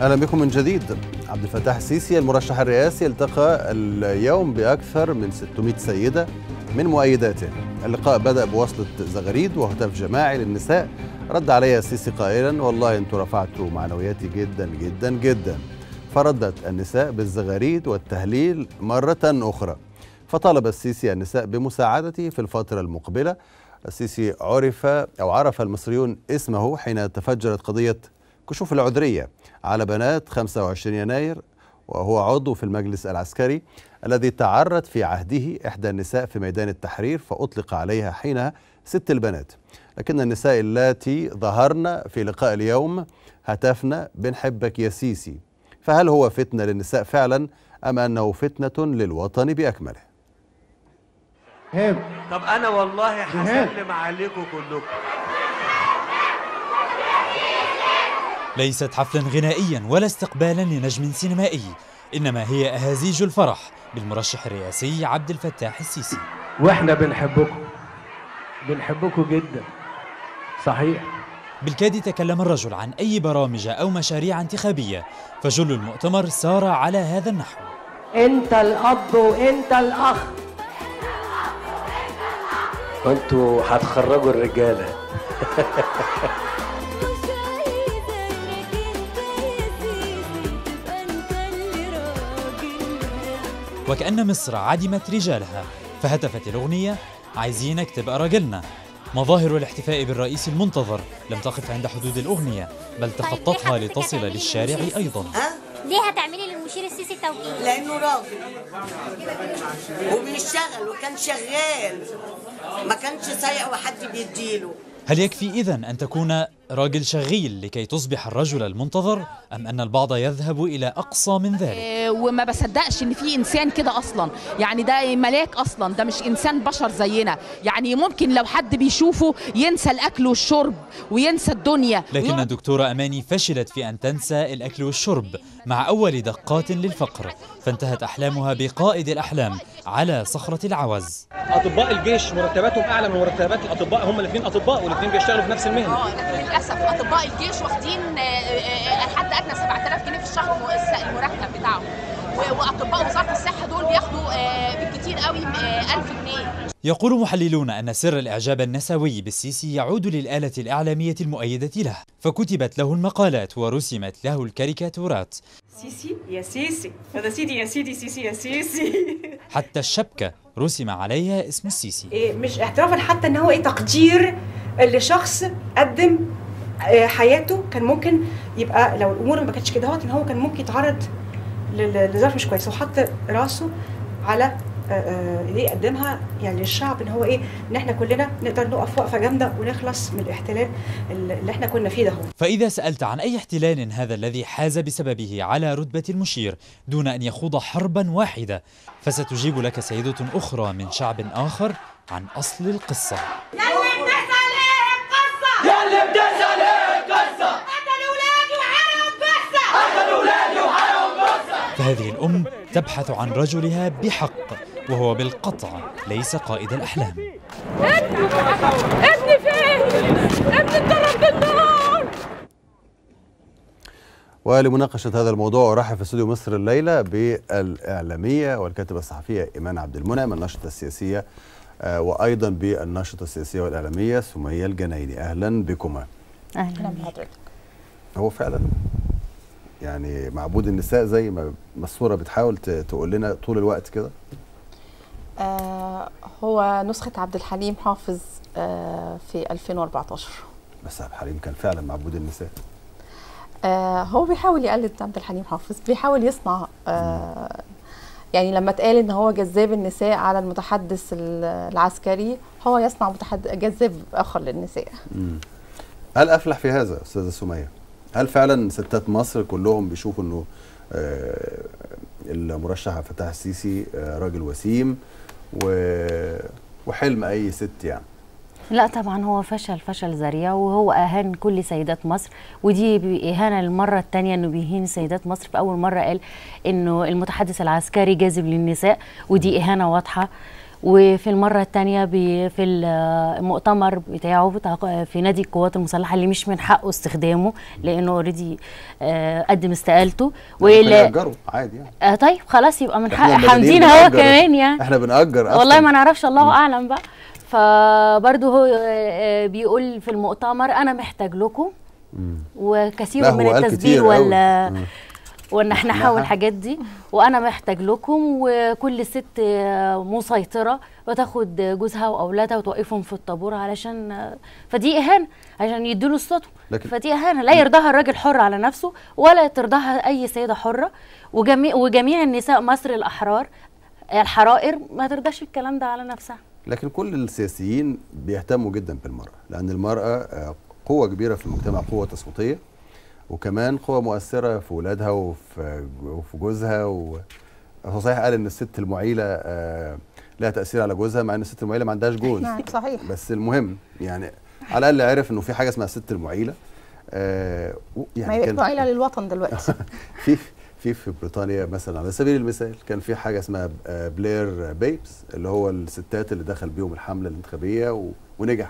اهلا بكم من جديد عبد الفتاح السيسي المرشح الرئاسي التقى اليوم باكثر من 600 سيده من مؤيداته اللقاء بدا بوصله زغاريد وهتاف جماعي للنساء رد عليها السيسي قائلا والله انتم رفعتوا معنوياتي جدا جدا جدا فردت النساء بالزغاريد والتهليل مره اخرى فطالب السيسي النساء بمساعدته في الفتره المقبله السيسي عرف او عرف المصريون اسمه حين تفجرت قضيه كشوف العذريه على بنات 25 يناير وهو عضو في المجلس العسكري الذي تعرت في عهده إحدى النساء في ميدان التحرير فأطلق عليها حينها ست البنات لكن النساء اللاتي ظهرن في لقاء اليوم هتفن بنحبك يا سيسي فهل هو فتنة للنساء فعلا أم أنه فتنة للوطن بأكمله هاب طب انا والله هسلم عليكم كلكم ليست حفلا غنائيا ولا استقبالا لنجم سينمائي انما هي اهازيج الفرح بالمرشح الرئاسي عبد الفتاح السيسي واحنا بنحبكم بنحبكم جدا صحيح بالكاد تكلم الرجل عن اي برامج او مشاريع انتخابيه فجل المؤتمر سار على هذا النحو انت الاب وانت الاخ وانتوا هتخرجوا الرجاله وكأن مصر عدمت رجالها فهتفت الأغنية عايزينك تبقى راجلنا مظاهر الاحتفاء بالرئيس المنتظر لم تقف عند حدود الأغنية بل تخطتها حضرتك لتصل هتعملي للشارع المشير أيضا ليه هتعملي للمشير السيسي توكيل؟ لانه راجل وبيشتغل وكان شغال ما كانش سايق وحد بيديله هل يكفي إذن أن تكون راجل شغيل لكي تصبح الرجل المنتظر أم أن البعض يذهب إلى أقصى من ذلك آه، وما بصدقش ان في انسان كده اصلا يعني ده ملاك اصلا ده مش انسان بشر زينا يعني ممكن لو حد بيشوفه ينسى الاكل والشرب وينسى الدنيا لكن ويقعد- الدكتورة أماني فشلت في أن تنسى الأكل والشرب مع أول دقات للفقر فانتهت أحلامها بقائد الأحلام على صخرة العوز اطباء الجيش مرتباتهم اعلى من مرتبات الاطباء هم الاثنين اطباء والاثنين بيشتغلوا في نفس المهنه اه لكن للاسف اطباء الجيش واخدين آه، آه، آه، حد ادنى 7000 جنيه في الشهر الس- المرتب بتاعهم و- واطباء وزاره الصحه دول بياخدوا آه، بالكتير قوي آه، 1000 جنيه يقول محللون أن سر الإعجاب النسوي بالسيسي يعود للآلة الإعلامية المؤيدة له فكتبت له المقالات ورسمت له الكاريكاتورات سيسي يا سيسي هذا سيدي يا سيدي سيسي يا سيسي حتى الشبكة رسم عليها اسم السيسي إيه مش اعترافا حتى ان هو ايه تقدير لشخص قدم آه، حياته كان ممكن يبقى لو الامور ما كانتش كده هوت ان هو كان ممكن يتعرض ل- لظرف مش كويس وحط راسه على آه، آه، اللي يقدمها يعني للشعب ان هو ايه ان احنا كلنا نقدر نقف وقفه جامده ونخلص من الاحتلال اللي احنا كنا فيه ده هو. فإذا سألت عن أي احتلال هذا الذي حاز بسببه على رتبة المشير دون أن يخوض حربا واحدة فستجيب لك سيدة أخرى من شعب آخر عن أصل القصة يلي بتسأل ايه القصة يلي بتسأل ايه القصة قتل ولادي وحرقوا بسة قتل ولادي وحرقوا بسة فهذه الأم تبحث عن رجلها بحق وهو بالقطع ليس قائد الأحلام ابني فين؟ ابني اتضرب بالنار ولمناقشة هذا الموضوع أرحب في استوديو مصر الليلة بالإعلامية والكاتبة الصحفية إيمان عبد المنعم الناشطة السياسية آه، وأيضا بالناشطة السياسية والإعلامية سمية الجنايني أهلا بكما اهلا بحضرتك هو فعلا يعني معبود النساء زي ما ما الصورة بتحاول ت- تقول لنا طول الوقت كده آه هو نسخة عبد الحليم حافظ آه في 2014 بس عبد الحليم كان فعلا معبود النساء آه هو بيحاول يقلد عبد الحليم حافظ بيحاول يصنع آه يعني لما اتقال ان هو جذاب النساء على المتحدث ال- العسكري هو يصنع متحد جذاب اخر للنساء مم. هل أفلح في هذا أستاذة سمية؟ هل فعلا ستات مصر كلهم بيشوفوا إنه آه، المرشح عبد الفتاح السيسي آه، راجل وسيم و- وحلم أي ست يعني لا طبعا هو فشل فشل ذريع وهو اهان كل سيدات مصر ودي اهانه للمره الثانيه انه بيهين سيدات مصر في اول مره قال انه المتحدث العسكري جاذب للنساء ودي اهانه واضحه وفي المرة التانية بي- في المؤتمر بتاعه بتاع في نادي القوات المسلحة اللي مش من حقه استخدامه لأنه اوريدي قدم استقالته ممكن وال- يأجروا عادي يعني آه طيب خلاص يبقى من إحنا حق المدنيين حامدين هو بنأجر. كمان يعني احنا بنأجر والله أصلاً. ما نعرفش الله اعلم بقى فبرضه هو آه، بيقول في المؤتمر انا محتاج لكم مم. وكثير لا، من هو قال التسجيل كتير قوي. ولا مم. وان احنا إحنا نحاول ح- الحاجات دي وانا محتاج لكم وكل ست آه، مسيطره وتاخد جوزها واولادها وتوقفهم في الطابور علشان آه، فدي اهانه عشان يدوا صوتهم لكن- فدي اهانه لا يرضاها الراجل حر على نفسه ولا ترضاها اي سيده حره وجميع وجميع النساء مصر الاحرار الحرائر ما ترضاش الكلام ده على نفسها لكن كل السياسيين بيهتموا جدا بالمرأة لأن المرأة آه، قوة كبيرة في المجتمع قوة تصويتية وكمان قوة مؤثرة في ولادها وفي وفي جوزها و... هو صحيح قال ان الست المعيلة آه، لها تأثير على جوزها مع ان الست المعيلة ما عندهاش جوز نعم صحيح بس المهم يعني على الأقل عرف انه في حاجة اسمها الست المعيلة آه، و- ما يعني هي كان معيلة للوطن دلوقتي في في في بريطانيا مثلا على سبيل المثال كان في حاجه اسمها آه، بلير بيبس اللي هو الستات اللي دخل بيهم الحمله الانتخابيه و- ونجح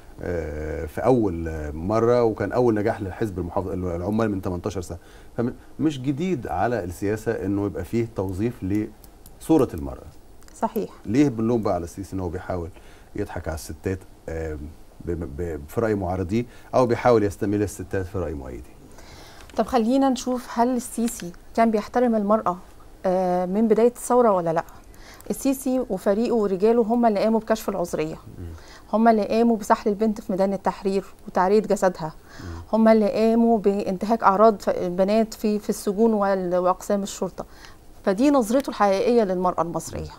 آه، في اول آه، مره وكان اول نجاح للحزب المحافظ العمال من 18 سنه فمش جديد على السياسه انه يبقى فيه توظيف لصوره المراه صحيح ليه بنلوم بقى على السيسي ان هو بيحاول يضحك على الستات آه، ب- ب- في راي معارضيه او بيحاول يستميل الستات في راي مؤيديه طب خلينا نشوف هل السيسي كان بيحترم المرأة آه، من بداية الثورة ولا لا السيسي وفريقه ورجاله هم اللي قاموا بكشف العذرية هم اللي قاموا بسحل البنت في ميدان التحرير وتعرية جسدها هم اللي قاموا بانتهاك أعراض ف- البنات في في السجون وال- وأقسام الشرطة فدي نظرته الحقيقية للمرأة المصرية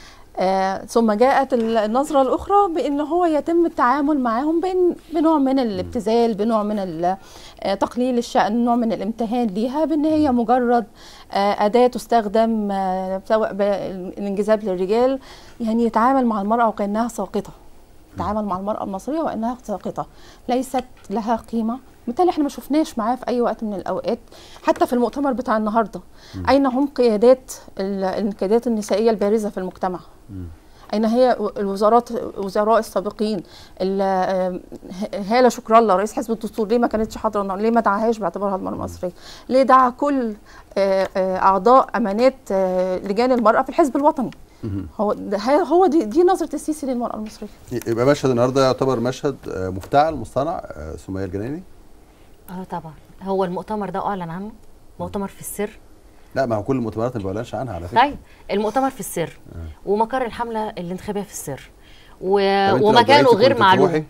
آه ثم جاءت ال- النظرة الأخرى بأن هو يتم التعامل معاهم بين بنوع من الابتذال بنوع من ال- آه، تقليل الشأن نوع من الامتهان ليها بأن هي مجرد آه، أداة تستخدم آه، سواء بالانجذاب للرجال يعني يتعامل مع المرأة وكأنها ساقطة يتعامل مع المرأة المصرية وأنها ساقطة ليست لها قيمة بالتالي احنا ما شفناش معاه في اي وقت من الاوقات حتى في المؤتمر بتاع النهارده اين هم قيادات ال- القيادات النسائيه البارزه في المجتمع اين هي الوزارات وزراء السابقين ال- آم، ه- هاله شكر الله رئيس حزب الدستور ليه ما كانتش حاضره النهاردة؟ ليه ما دعاهاش باعتبارها المراه المصريه ليه دعا كل آه، آه، اعضاء امانات آه، لجان المراه في الحزب الوطني هو ده هو دي, دي نظره السيسي للمراه المصريه يبقى مشهد النهارده يعتبر مشهد آه، مفتعل مصطنع آه، سمية الجناني اه طبعا هو المؤتمر ده اعلن عنه مؤتمر في السر لا ما هو كل المؤتمرات ما بيعلنش عنها على فكره طيب المؤتمر في السر ومقر الحمله الانتخابيه في السر و... طب أنت لو ومكانه بقيتي غير كنت معلوم تروحي؟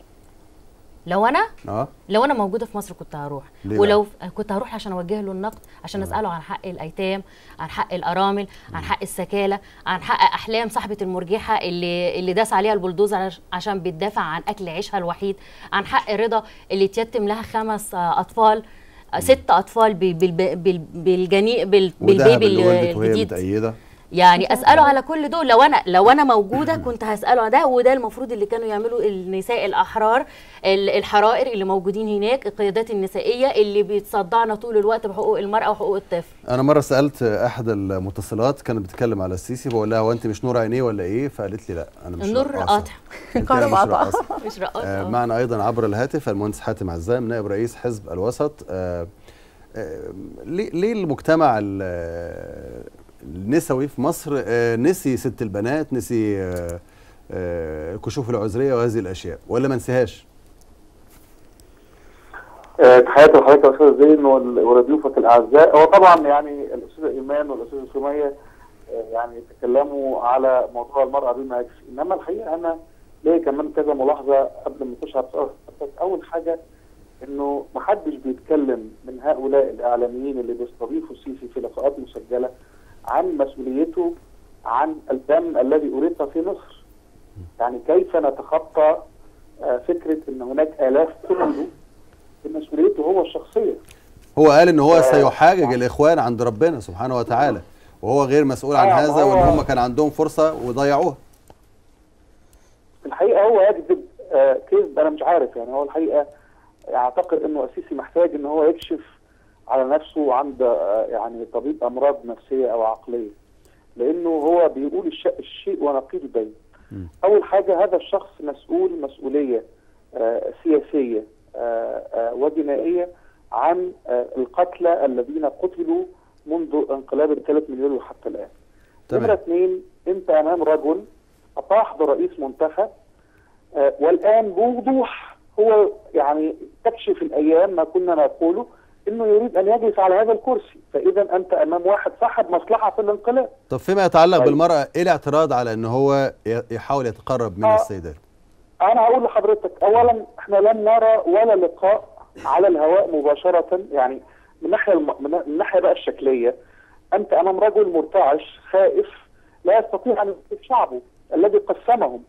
لو انا اه لو انا موجوده في مصر كنت هروح ليه ولو كنت هروح عشان اوجه له النقد عشان اساله عن حق الايتام عن حق الارامل عن حق السكاله عن حق احلام صاحبه المرجحه اللي اللي داس عليها البلدوزر عش- عشان بتدافع عن اكل عيشها الوحيد عن حق رضا اللي تيتم لها خمس آه، اطفال آه، ست اطفال بال- بال- بال- بالجني بال- ودهب بالبيبي اللي ولدت وهي الجديد متأيدة يعني اساله على كل دول لو انا لو انا موجوده كنت هساله عن ده وده المفروض اللي كانوا يعملوا النساء الاحرار ال- الحرائر اللي موجودين هناك القيادات النسائيه اللي بيتصدعنا طول الوقت بحقوق المراه وحقوق الطفل انا مره سالت احد المتصلات كانت بتتكلم على السيسي بقول لها هو انت مش نور عينيه ولا ايه فقالت لي لا انا مش النور رقاصة. قاطع قلت لها مش رقاصة. مش رقاصه آه، آه. معنا ايضا عبر الهاتف المهندس حاتم عزام نائب رئيس حزب الوسط آه، آه، ليه ليه المجتمع ال- النسوي في مصر آه، نسي ست البنات نسي آه، آه، الكشوف العذريه وهذه الاشياء ولا ما نسيهاش آه، تحياتي لحضرتك يا استاذ زين ول- ولضيوفك الاعزاء هو طبعا يعني الاستاذ ايمان والاستاذ سميه آه، يعني تكلموا على موضوع المراه بما يكفي انما الحقيقه انا ليا كمان كذا ملاحظه قبل ما اخش على السؤال حضرتك. اول حاجه انه ما حدش بيتكلم من هؤلاء الاعلاميين اللي بيستضيفوا السيسي في لقاءات مسجله عن مسؤوليته عن الدم الذي اريق في مصر يعني كيف نتخطى آه، فكره ان هناك الاف تولد بمسؤوليته هو الشخصيه هو قال ان هو آه، سيحاجج الاخوان عند ربنا سبحانه وتعالى وهو غير مسؤول عن آه، هذا هو- وان هم كان عندهم فرصه وضيعوها الحقيقه هو يكذب آه، كذب انا مش عارف يعني هو الحقيقه اعتقد انه السيسي محتاج ان هو يكشف على نفسه عند آه، يعني طبيب امراض نفسيه او عقليه لانه هو بيقول الش- الشيء ونقيضه دايما اول حاجه هذا الشخص مسؤول مسؤوليه آه، سياسيه آه، آه، وجنائيه عن آه، القتلى الذين قتلوا منذ انقلاب الثلاث مليون وحتى الان. تمام. نمره اثنين انت امام رجل اطاح برئيس منتخب آه، والان بوضوح هو يعني تكشف الايام ما كنا نقوله انه يريد ان يجلس على هذا الكرسي فاذا انت امام واحد صاحب مصلحه في الانقلاب طب فيما يتعلق طيب. بالمرأة ايه الاعتراض على ان هو ي- يحاول يتقرب من آه. السيدات انا هقول لحضرتك اولا احنا لم نرى ولا لقاء على الهواء مباشره يعني من ناحيه الم... من الناحيه بقى الشكليه انت امام رجل مرتعش خائف لا يستطيع ان يمسك شعبه الذي قسمهم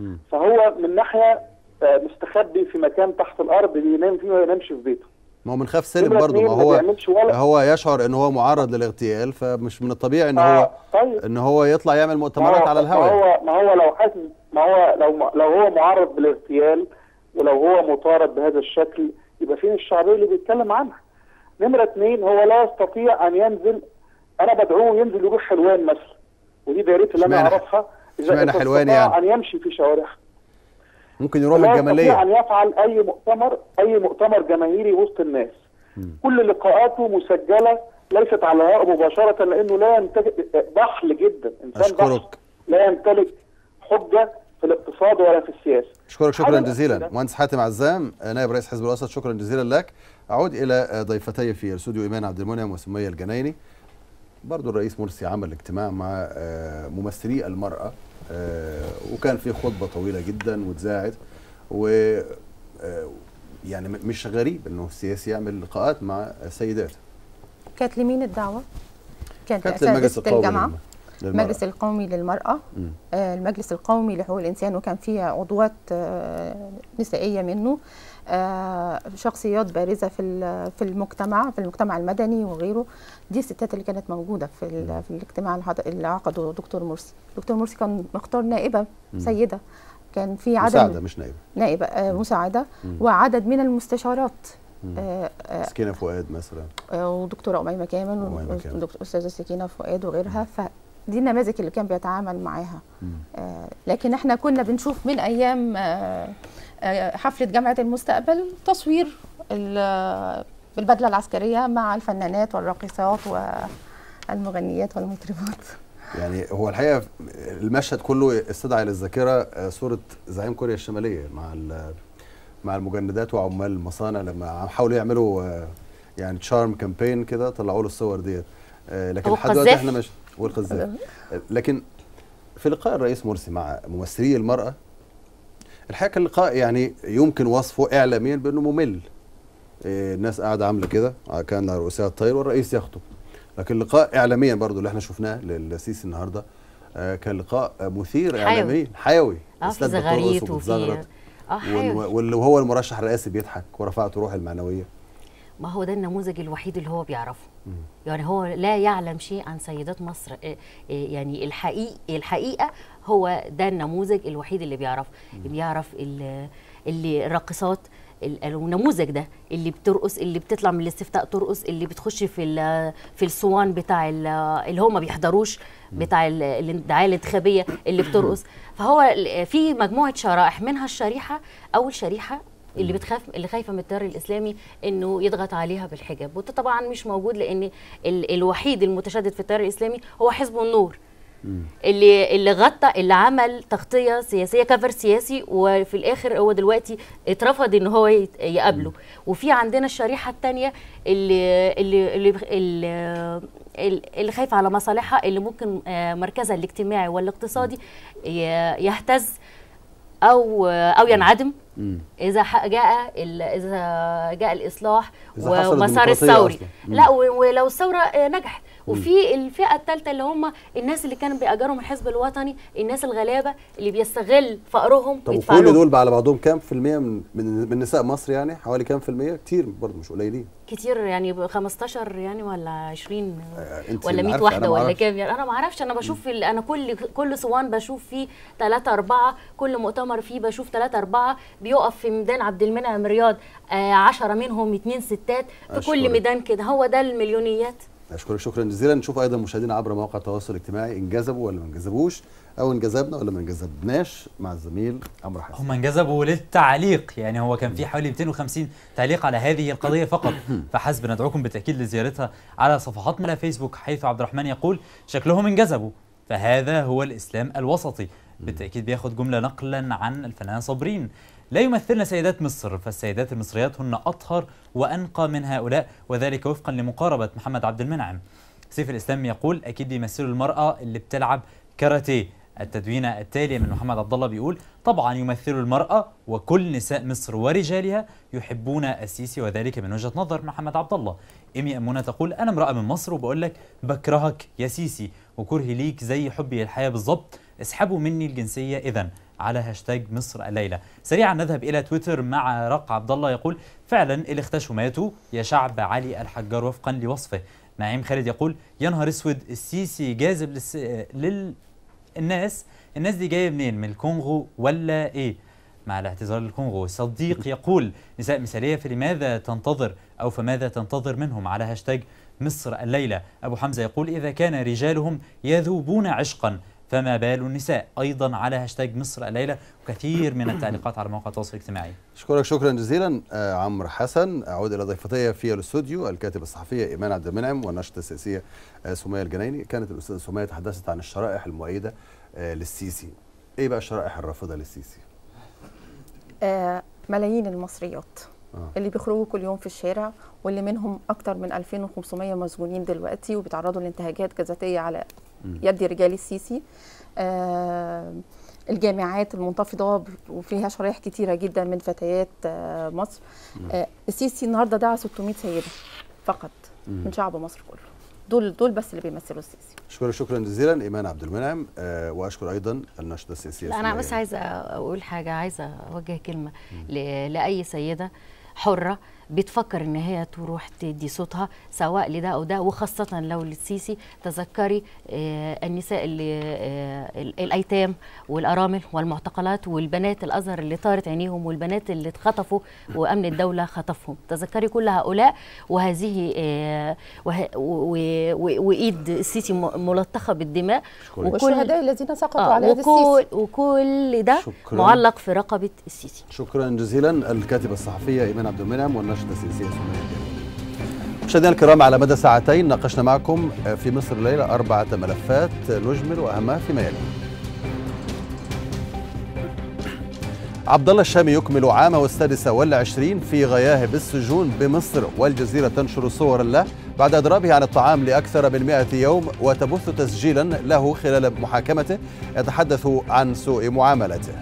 فهو من ناحيه آه، مستخبي في مكان تحت الارض بينام فيه وما ينامش في بيته ما هو من خاف سلم نمرة برضه ما اتنين ما هو بيعملش ولا- هو يشعر ان هو معرض للاغتيال فمش من الطبيعي ان هو آه، طيب. ان هو يطلع يعمل ما مؤتمرات هو- على ما الهواء هو ما هو لو حاسس ما هو لو لو هو معرض بالاغتيال ولو هو مطارد بهذا الشكل يبقى فين الشعبيه اللي بيتكلم عنها؟ نمره اثنين هو لا يستطيع ان ينزل انا بدعوه ينزل يروح حلوان مثلا ودي دايرتي اللي انا اشمعنى- اعرفها اشمعنى إذا حلوان استطاع يعني؟ ان يمشي في شوارعها ممكن يروح لا يستطيع الجمالية ان يفعل اي مؤتمر اي مؤتمر جماهيري وسط الناس كل لقاءاته مسجله ليست على الهواء مباشره لانه لا يمتلك ضحل جدا انسان ضحل اشكرك لا يمتلك حجه في الاقتصاد ولا في السياسه اشكرك شكرا حاجة جزيلا الأخيرة. مهندس حاتم عزام نائب رئيس حزب الوسط شكرا جزيلا لك اعود الى ضيفتي في الاستوديو ايمان عبد المنعم وسميه الجنايني برضو الرئيس مرسي عمل اجتماع مع آه، ممثلي المرأة آه، وكان في خطبة طويلة جدا واتذاعت و آه، يعني م- مش غريب انه السياسي يعمل لقاءات مع سيدات كانت لمين الدعوة؟ كانت كانت للمجلس لأساتذة القومي الجامعة للم- للمرأة. المجلس القومي للمرأة مم. آه، المجلس القومي لحقوق الإنسان وكان فيه عضوات آه، نسائية منه آه، شخصيات بارزة في ال- في المجتمع في المجتمع المدني وغيره دي الستات اللي كانت موجودة في ال- في الاجتماع اللي حض- اللي عقده دكتور مرسي دكتور مرسي كان مختار نائبة مم. سيدة كان في عدد مساعدة مش نائبة نائبة آه، مساعدة مم. وعدد من المستشارات مم. آه، آه، سكينة فؤاد مثلا آه، ودكتوره اميمه كامل أميمة كامل. ودكتور استاذه سكينه فؤاد وغيرها فدي النماذج اللي كان بيتعامل معاها مم. آه، لكن احنا كنا بنشوف من ايام آه، آه، حفله جامعه المستقبل تصوير ال- بالبدله العسكريه مع الفنانات والراقصات والمغنيات والمطربات يعني هو الحقيقه المشهد كله استدعى للذاكره آه، صوره زعيم كوريا الشماليه مع ال- مع المجندات وعمال المصانع لما حاولوا يعملوا آه، يعني تشارم كامبين كده طلعوا له الصور ديت آه، لكن هو لحد دلوقتي القذافي. احنا مش والقذافي آه، لكن في لقاء الرئيس مرسي مع ممثلي المراه الحقيقه كان لقاء يعني يمكن وصفه اعلاميا بانه ممل آه، الناس قاعده عامله كده آه، كان رؤساء الطير والرئيس يخطب لكن لقاء اعلاميا برضو اللي احنا شفناه للسيسي النهارده آه، كان لقاء آه، مثير حيوي. اعلاميا حيوي اه في أستاذ بترقص زغاريت وفي وبتزغرط. اه وال- حيوي واللي هو المرشح الرئاسي بيضحك ورفعت روح المعنويه ما هو ده النموذج الوحيد اللي هو بيعرفه يعني هو لا يعلم شيء عن سيدات مصر إيه- إيه يعني الحقيقة الحقيقة هو ده النموذج الوحيد اللي بيعرف بيعرف ال- اللي الراقصات ال- النموذج ده اللي بترقص اللي بتطلع من الاستفتاء ترقص اللي بتخش في ال- في الصوان بتاع ال- اللي هم ما بيحضروش بتاع ال- الدعايه الانتخابيه اللي بترقص فهو ال- في مجموعه شرائح منها الشريحه اول شريحه اللي بتخاف اللي خايفه من التيار الاسلامي انه يضغط عليها بالحجاب وده طبعا مش موجود لان ال الوحيد المتشدد في التيار الاسلامي هو حزب النور اللي اللي غطى اللي عمل تغطيه سياسيه كفر سياسي وفي الاخر هو دلوقتي اترفض ان هو يت- يقابله وفي عندنا الشريحه الثانيه اللي اللي اللي, اللي, اللي خايفه على مصالحها اللي ممكن آه، مركزها الاجتماعي والاقتصادي ي- يهتز او او ينعدم مم. اذا ح- جاء ال- اذا جاء الاصلاح إذا حصلت ومسار ديمقراطية الثوري أصلاً. مم. لا و- ولو الثوره آه، نجحت وفي الفئه الثالثه اللي هم الناس اللي كانوا بيأجروا من الحزب الوطني الناس الغلابه اللي بيستغل فقرهم طب ويدفع وكل لهم. دول على بعضهم كام في المية من من, من نساء مصر يعني حوالي كام في المية كتير برضه مش قليلين كتير يعني ب 15 يعني ولا 20 انت ولا اللي 100 عارفة، واحده أنا ولا معرفش. كام يعني انا ما اعرفش انا بشوف ال- انا كل كل صوان بشوف فيه ثلاثة أربعة كل مؤتمر فيه بشوف ثلاثة أربعة بيقف في ميدان عبد المنعم رياض آه 10 منهم اتنين ستات في كل أشكرك. ميدان كده هو ده المليونيات اشكرك شكرا جزيلا نشوف ايضا مشاهدينا عبر مواقع التواصل الاجتماعي انجذبوا ولا ما انجذبوش او انجذبنا ولا ما انجذبناش مع الزميل عمرو حسن هم انجذبوا للتعليق يعني هو كان في حوالي 250 تعليق على هذه القضية فقط فحسب ندعوكم بالتأكيد لزيارتها على صفحاتنا على فيسبوك حيث عبد الرحمن يقول شكلهم انجذبوا فهذا هو الإسلام الوسطي بالتأكيد بياخد جملة نقلا عن الفنان صابرين لا يمثلن سيدات مصر فالسيدات المصريات هن أطهر وأنقى من هؤلاء وذلك وفقا لمقاربة محمد عبد المنعم سيف الإسلام يقول أكيد بيمثلوا المرأة اللي بتلعب كاراتيه التدوينة التالية من محمد عبد الله بيقول طبعا يمثل المرأة وكل نساء مصر ورجالها يحبون السيسي وذلك من وجهة نظر محمد عبد الله إيمي أمونة تقول أنا امرأة من مصر وبقول لك بكرهك يا سيسي وكرهي ليك زي حبي للحياة بالظبط اسحبوا مني الجنسية إذا على هاشتاج مصر الليلة سريعا نذهب إلى تويتر مع رق عبد الله يقول فعلا اللي اختشوا ماتوا يا شعب علي الحجار وفقا لوصفه نعيم خالد يقول يا نهار اسود السيسي جاذب للس... لل الناس الناس دي جايه منين من الكونغو ولا ايه مع الاعتذار للكونغو صديق يقول نساء مثاليه فلماذا تنتظر او فماذا تنتظر منهم على هاشتاج مصر الليله ابو حمزه يقول اذا كان رجالهم يذوبون عشقا فما بال النساء ايضا على هاشتاج مصر الليله وكثير من التعليقات على مواقع التواصل الاجتماعي اشكرك شكرا جزيلا آه عمرو حسن اعود الى ضيفتي في الاستوديو الكاتبه الصحفيه ايمان عبد المنعم والناشطه السياسيه آه سميه الجنايني كانت الاستاذه سميه تحدثت عن الشرائح المؤيده آه للسيسي ايه بقى الشرائح الرافضه للسيسي آه ملايين المصريات آه. اللي بيخرجوا كل يوم في الشارع واللي منهم اكتر من 2500 مسجونين دلوقتي وبيتعرضوا لانتهاكات جزاتيه على يد رجال السيسي آه الجامعات المنتفضه ب- وفيها شرائح كتيره جدا من فتيات آه مصر آه السيسي النهارده دعا 600 سيده فقط مم. من شعب مصر كله دول دول بس اللي بيمثلوا السيسي اشكرك شكرا جزيلا ايمان عبد المنعم آه واشكر ايضا الناشطه السياسيه لا انا سمية بس عايزه اقول حاجه عايزه اوجه كلمه ل- لاي سيده حره بتفكر ان هي تروح تدي صوتها سواء لده او ده وخاصه لو للسيسي تذكري آه، النساء اللي آه، ال- الايتام والارامل والمعتقلات والبنات الازهر اللي طارت عينيهم والبنات اللي اتخطفوا وامن الدوله خطفهم تذكري كل هؤلاء وهذه آه، وه- و- و- وايد السيسي م- ملطخه بالدماء والشهداء الذين سقطوا آه، على يد وكل السيسي وكل ده شكراً. معلق في رقبه السيسي شكرا جزيلا الكاتبه الصحفيه ايمان عبد المنعم والناشطه السياسيه سمية الجنايني مشاهدينا الكرام على مدى ساعتين ناقشنا معكم في مصر الليله اربعه ملفات نجمل واهمها فيما يلي. عبد الله الشامي يكمل عامه السادسه والعشرين في غياهب السجون بمصر والجزيره تنشر صورا له بعد اضرابه عن الطعام لاكثر من 100 يوم وتبث تسجيلا له خلال محاكمته يتحدث عن سوء معاملته.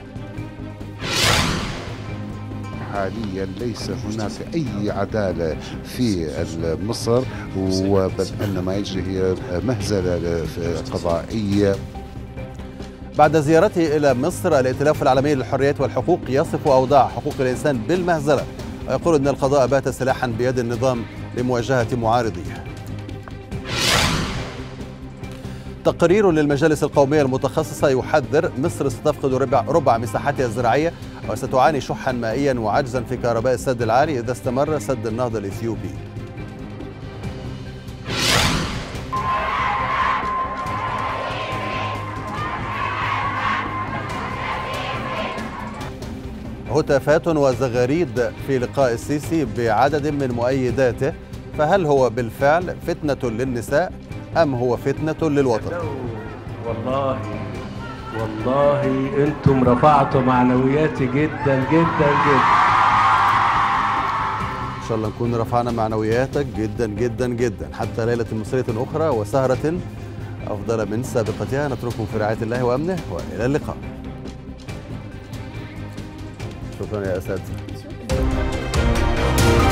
حاليا ليس هناك اي عداله في مصر وبل ان ما يجري هي مهزله قضائيه بعد زيارته إلى مصر الائتلاف العالمي للحريات والحقوق يصف أوضاع حقوق الإنسان بالمهزلة ويقول أن القضاء بات سلاحا بيد النظام لمواجهة معارضيه تقرير للمجالس القومية المتخصصة يحذر مصر ستفقد ربع, ربع مساحتها الزراعية وستعاني شحا مائيا وعجزا في كهرباء السد العالي إذا استمر سد النهضة الإثيوبي هتافات وزغاريد في لقاء السيسي بعدد من مؤيداته فهل هو بالفعل فتنة للنساء أم هو فتنة للوطن؟ والله والله انتم رفعتوا معنوياتي جدا جدا جدا إن شاء الله نكون رفعنا معنوياتك جدا جدا جدا حتى ليلة مصرية أخرى وسهرة أفضل من سابقتها نترككم في رعاية الله وأمنه وإلى اللقاء شكرا يا أساتذة